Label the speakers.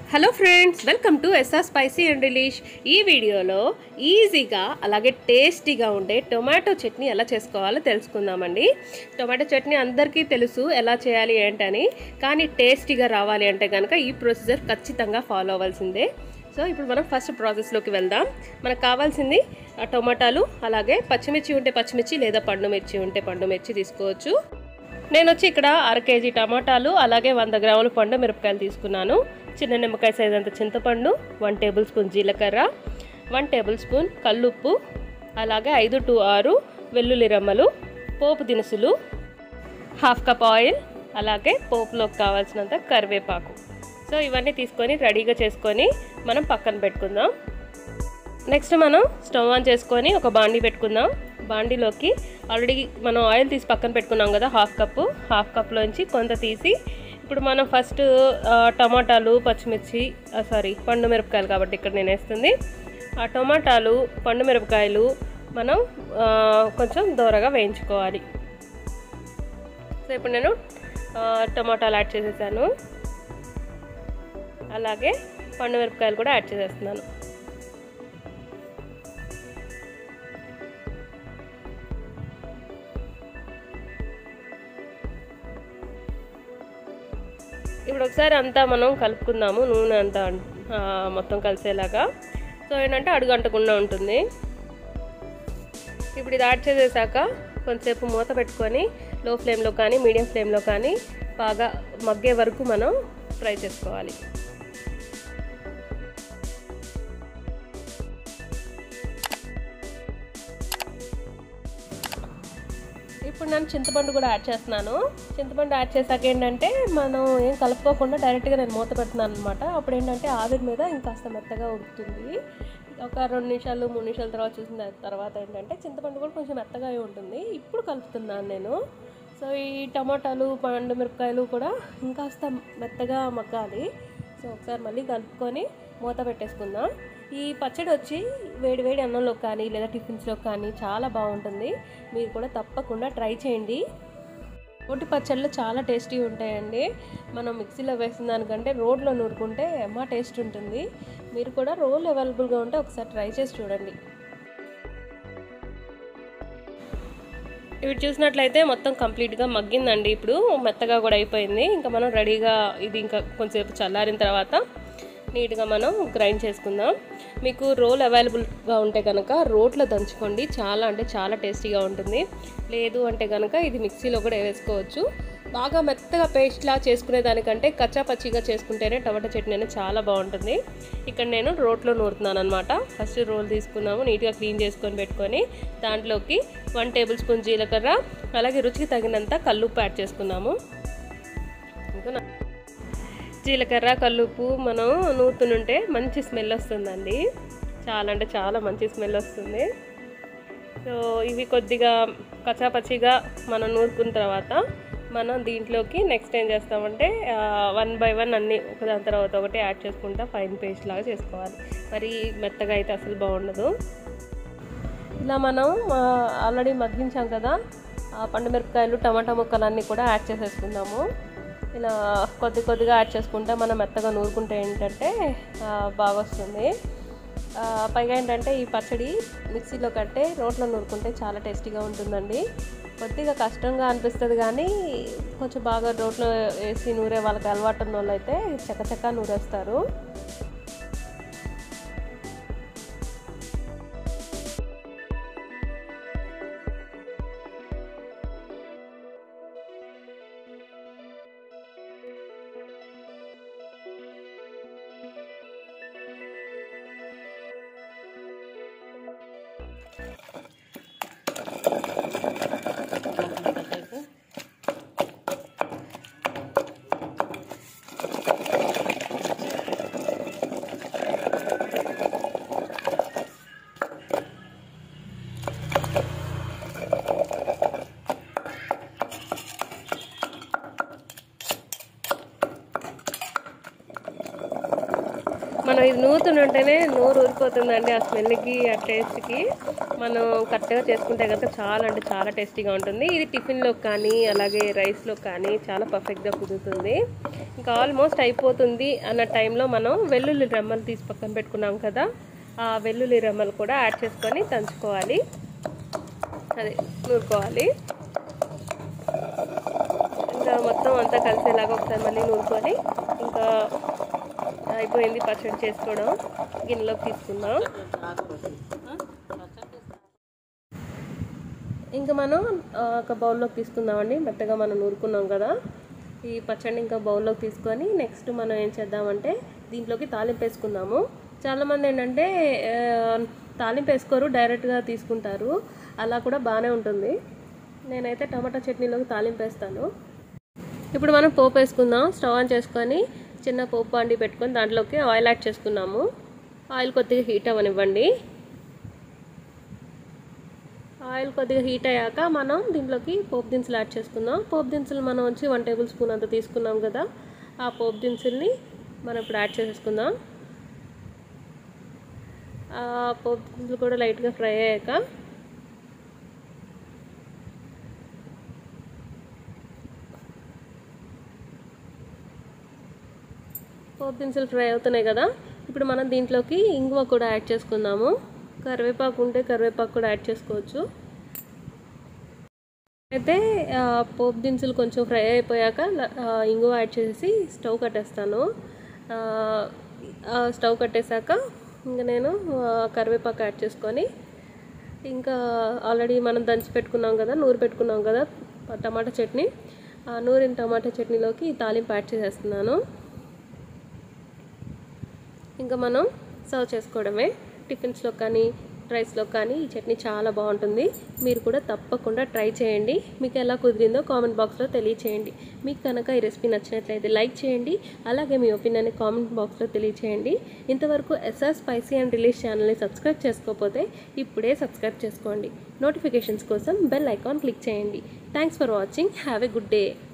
Speaker 1: hello friends welcome to SR spicy and relish ఈ వీడియోలో ఈజీగా అలాగే టేస్టీగా ఉండే టొమాటో చట్నీ ఎలా చేసుకోవాలో తెలుసుకుందామండి టొమాటో చట్నీ అందరికీ తెలుసు ఎలా చేయాలి ఏంటని కానీ టేస్టీగా రావాలి అంటే కనుక ఈ ప్రొసీజర్ ఖచ్చితంగా ఫాలో అవ్వాల్సిందే సో ఇప్పుడు మనం ఫస్ట్ ప్రాసెస్లోకి వెళ్దాం మనకు కావాల్సింది ఆ, టొమాటాలు అలాగే పచ్చిమిర్చి ఉంటే పచ్చిమిర్చి లేదా పండు మిర్చి ఉంటే పండు మిర్చి తీసుకోవచ్చు నేను వచ్చి ఇక్కడ అర కేజీ టమాటాలు అలాగే వంద గ్రాముల పండు మిరపకాయలు తీసుకున్నాను చిన్న నిమ్మకాయ సైజ్ అంత చింతపండు వన్ టేబుల్ స్పూన్ జీలకర్ర వన్ టేబుల్ స్పూన్ కల్లుప్పు అలాగే ఐదు టు ఆరు వెల్లుల్లి రమ్మలు పోపు దినుసులు హాఫ్ కప్ ఆయిల్ అలాగే పోపులోకి కావాల్సినంత కరివేపాకు సో ఇవన్నీ తీసుకొని రెడీగా చేసుకొని మనం పక్కన పెట్టుకుందాం నెక్స్ట్ మనం స్టవ్ ఆన్ చేసుకొని ఒక బాండీ పెట్టుకుందాం బాండీలోకి ఆల్రెడీ మనం ఆయిల్ తీసి పక్కన పెట్టుకున్నాం కదా హాఫ్ కప్పు హాఫ్ కప్లోంచి కొంత తీసి ఇప్పుడు మనం ఫస్ట్ ఆ, టమాటాలు పచ్చిమిర్చి సారీ పండు మిరపకాయలు కాబట్టి ఇక్కడ నేను వేస్తుంది ఆ టమాటాలు పండు మిరపకాయలు మనం ఆ, కొంచెం దూరగా వేయించుకోవాలి సో ఇప్పుడు నేను ఆ, టమాటాలు యాడ్ చేసేసాను అలాగే పండు మిరపకాయలు కూడా యాడ్ చేసేస్తున్నాను ఇప్పుడు ఒకసారి అంతా మనం కలుపుకుందాము నూనె అంతా ఆ, మొత్తం కలిసేలాగా సో ఏంటంటే అడుగంటకుండా ఉంటుంది ఇప్పుడు ఇది యాడ్ చేసేసాక కొంచెంసేపు మూత పెట్టుకొని లో ఫ్లేమ్లో కానీ మీడియం ఫ్లేమ్లో కానీ బాగా మగ్గే వరకు మనం ఫ్రై చేసుకోవాలి ఇప్పుడు నేను చింతపండు కూడా యాడ్ చేస్తున్నాను చింతపండు యాడ్ చేశాక ఏంటంటే మనం ఏం కలుపుకోకుండా డైరెక్ట్గా నేను మూత పెడుతున్నాను అనమాట అప్పుడు ఏంటంటే ఆవిరి మీద ఇంకాస్త మెత్తగా ఉడుకుతుంది ఒక రెండు నిమిషాలు మూడు నిమిషాల తర్వాత చూసిన తర్వాత ఏంటంటే చింతపండు కూడా కొంచెం మెత్తగా అయి ఉంటుంది ఇప్పుడు కలుపుతున్నాను నేను సో ఈ టమాటాలు పండు మిరపకాయలు కూడా ఇంకాస్త మెత్తగా మగ్గాలి సో ఒకసారి మళ్ళీ కలుపుకొని మూత పెట్టేసుకుందాం ఈ పచ్చడి వచ్చి వేడి వేడి అన్నంలో కానీ లేదా టిఫిన్స్లో కానీ చాలా బాగుంటుంది మీరు కూడా తప్పకుండా ట్రై చేయండి రోటి పచ్చళ్ళు చాలా టేస్టీ ఉంటాయండి మనం మిక్సీలో వేసిన దానికంటే రోడ్లో నూరుకుంటే ఎమ్మా టేస్ట్ ఉంటుంది మీరు కూడా రోల్ అవైలబుల్గా ఉంటే ఒకసారి ట్రై చేసి చూడండి ఇవి చూసినట్లయితే మొత్తం కంప్లీట్గా మగ్గిందండి ఇప్పుడు మెత్తగా కూడా అయిపోయింది ఇంకా మనం రెడీగా ఇది ఇంకా కొంచెంసేపు చల్లారిన తర్వాత నీట్గా మనం గ్రైండ్ చేసుకుందాం మీకు రోల్ అవైలబుల్గా ఉంటే కనుక రోట్లో దంచుకోండి చాలా అంటే చాలా టేస్టీగా ఉంటుంది లేదు అంటే కనుక ఇది మిక్సీలో కూడా వేసుకోవచ్చు బాగా మెత్తగా పేస్ట్లా చేసుకునే దానికంటే కచ్చా పచ్చిగా చేసుకుంటేనే టమాటా చట్నీ అనేది చాలా బాగుంటుంది ఇక్కడ నేను రోట్లో నూరుతున్నాను అనమాట ఫస్ట్ రోల్ తీసుకున్నాము నీట్గా క్లీన్ చేసుకొని పెట్టుకొని దాంట్లోకి వన్ టేబుల్ స్పూన్ జీలకర్ర అలాగే రుచికి తగినంత కల్లుప్పు యాడ్ చేసుకున్నాము ఇంకా జీలకర్ర కల్లుప్పు మనం నూరుతుంటే మంచి స్మెల్ వస్తుందండి చాలా అంటే చాలా మంచి స్మెల్ వస్తుంది సో ఇవి కొద్దిగా కచాపచ్చిగా మనం నూరుకున్న తర్వాత మనం దీంట్లోకి నెక్స్ట్ ఏం చేస్తామంటే వన్ బై వన్ అన్ని ఒకదాని తర్వాత ఒకటి యాడ్ చేసుకుంటా ఫైన్ పేస్ట్ లాగా చేసుకోవాలి మరి మెత్తగా అయితే అసలు బాగుండదు ఇలా మనం ఆల్రెడీ మగ్గించాం కదా ఆ పండు మిరపకాయలు టమాటా ముక్కలు అన్నీ కూడా యాడ్ చేసేసుకుందాము ఇలా కొద్ది కొద్దిగా యాడ్ చేసుకుంటే మనం మెత్తగా నూరుకుంటే ఏంటంటే ఆ, బాగా వస్తుంది ఆ, పైగా ఏంటంటే ఈ పచ్చడి మిక్సీలో కంటే రోట్లో నూరుకుంటే చాలా టేస్టీగా ఉంటుందండి కొద్దిగా కష్టంగా అనిపిస్తుంది కానీ కొంచెం బాగా రోట్లో వేసి నూరే వాళ్ళకి అలవాటు ఉన్న వాళ్ళు అయితే చక్కచక్క నూరేస్తారు మనం ఇది నూరుతుంటేనే నోరు ఊరిపోతుందండి ఆ స్మెల్కి ఆ టేస్ట్కి మనం కరెక్ట్గా చేసుకుంటే కనుక చాలా అంటే చాలా టేస్టీగా ఉంటుంది ఇది టిఫిన్లో కానీ అలాగే రైస్లో కానీ చాలా పర్ఫెక్ట్గా కుదురుతుంది ఇంకా ఆల్మోస్ట్ అయిపోతుంది అన్న టైంలో మనం వెల్లుల్లి రెమ్మలు తీసి పక్కన పెట్టుకున్నాం కదా ఆ వెల్లుల్లి రెమ్మలు కూడా యాడ్ చేసుకొని దంచుకోవాలి అదే నూరుకోవాలి ఇంకా మొత్తం అంతా కలిసేలాగా ఒకసారి మళ్ళీ నూరుకొని ఇంకా అయిపోయింది పచ్చడి చేసుకోవడం గిన్నెలోకి తీసుకుందాం ఇంకా మనం ఆ, ఒక బౌల్లోకి తీసుకుందామండి మెత్తగా మనం నూరుకున్నాం కదా ఈ పచ్చడిని ఇంకా బౌల్లోకి తీసుకొని నెక్స్ట్ మనం ఏం చేద్దామంటే దీంట్లోకి తాలింపు వేసుకుందాము చాలామంది ఏంటంటే ఆ, తాలింపు వేసుకోరు డైరెక్ట్గా తీసుకుంటారు అలా కూడా బాగానే ఉంటుంది నేనైతే టమాటా చట్నీలోకి తాలింపు వేస్తాను ఇప్పుడు మనం పోపు వేసుకుందాం స్టవ్ ఆన్ చేసుకొని చిన్న పోపు అండి పెట్టుకొని దాంట్లోకి ఆయిల్ యాడ్ చేసుకున్నాము ఆయిల్ కొద్దిగా హీట్ అవ్వనివ్వండి ఆయిల్ కొద్దిగా హీట్ అయ్యాక మనం దీంట్లోకి పోపు దినుసులు యాడ్ చేసుకుందాం పోపు దినుసులు మనం వచ్చి వన్ టేబుల్ స్పూన్ అంత తీసుకున్నాం కదా ఆ పోపు దినుసుల్ని మనం ఇప్పుడు యాడ్ చేసేసుకుందాం ఆ పోపు దినుసులు కూడా లైట్గా ఫ్రై అయ్యాక పోపు దినుసులు ఫ్రై అవుతున్నాయి కదా ఇప్పుడు మనం దీంట్లోకి ఇంగువ కూడా యాడ్ చేసుకుందాము కరివేపాకు ఉంటే కరివేపాకు కూడా యాడ్ చేసుకోవచ్చు అయితే ఆ, పోపు దినుసులు కొంచెం ఫ్రై అయిపోయాక ల- ఆ, ఇంగువ యాడ్ చేసి స్టవ్ కట్టేస్తాను ఆ, ఆ, స్టవ్ కట్టేశాక ఇంకా నేను ఆ, కరివేపాకు యాడ్ చేసుకొని ఇంకా ఆల్రెడీ మనం దంచి పెట్టుకున్నాం కదా నూరు పెట్టుకున్నాం కదా టమాటా చట్నీ ఆ నూరిన టమాటా చట్నీలోకి ఈ తాలింపు యాడ్ చేసేస్తున్నాను ఇంకా మనం సర్వ్ చేసుకోవడమే టిఫిన్స్లో కానీ రైస్లో కానీ ఈ చట్నీ చాలా బాగుంటుంది మీరు కూడా తప్పకుండా ట్రై చేయండి మీకు ఎలా కుదిరిందో కామెంట్ బాక్స్లో తెలియచేయండి మీకు కనుక ఈ రెసిపీ నచ్చినట్లయితే లైక్ చేయండి అలాగే మీ ఒపీనియన్ కామెంట్ బాక్స్లో తెలియచేయండి ఇంతవరకు ఎస్ఆర్ స్పైసీ అండ్ రిలీజ్ ఛానల్ని సబ్స్క్రైబ్ చేసుకోకపోతే ఇప్పుడే సబ్స్క్రైబ్ చేసుకోండి నోటిఫికేషన్స్ కోసం బెల్ ఐకాన్ క్లిక్ చేయండి thanks for watching have a good day